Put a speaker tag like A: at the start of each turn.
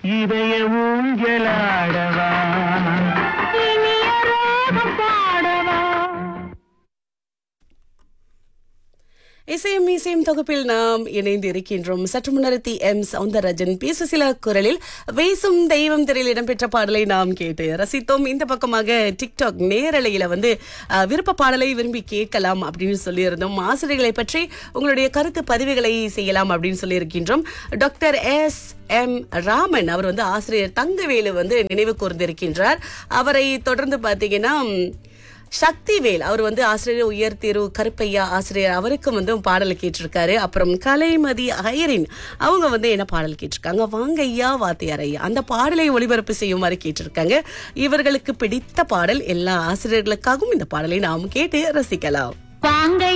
A: இதய ஊஞ்சலாடவா
B: இனிய ராகம் பாடவா
C: இசையும் இசையும் தொகுப்பில் நாம் இணைந்து இருக்கின்றோம் சற்று முன்னரத்தி எம் சவுந்தரராஜன் பேசு சில குரலில் வேசும் தெய்வம் திரையில் இடம்பெற்ற பாடலை நாம் கேட்டு ரசித்தோம் இந்த பக்கமாக டிக்டாக் நேரலையில வந்து அஹ், விருப்ப பாடலை விரும்பி கேட்கலாம் அப்படின்னு சொல்லியிருந்தோம் ஆசிரியர்களை பற்றி உங்களுடைய கருத்து பதிவுகளை செய்யலாம் அப்படின்னு சொல்லியிருக்கின்றோம் டாக்டர் எஸ் எம் ராமன் அவர் வந்து ஆசிரியர் தங்கவேலு வந்து நினைவு கூர்ந்திருக்கின்றார் அவரை தொடர்ந்து பார்த்தீங்கன்னா சக்திவேல் அவர் வந்து ஆசிரியர் உயர் தேர்வு கருப்பையா ஆசிரியர் அவருக்கும் வந்து பாடல் கேட்டிருக்காரு அப்புறம் கலைமதி ஐரின் அவங்க வந்து என்ன பாடல் கேட்டிருக்காங்க வாங்க ஐயா வாத்தியார் ஐயா அந்த பாடலை ஒளிபரப்பு செய்யுமாறு கேட்டிருக்காங்க இவர்களுக்கு பிடித்த பாடல் எல்லா ஆசிரியர்களுக்காகவும் இந்த பாடலை நாம் கேட்டு ரசிக்கலாம்
B: வாங்க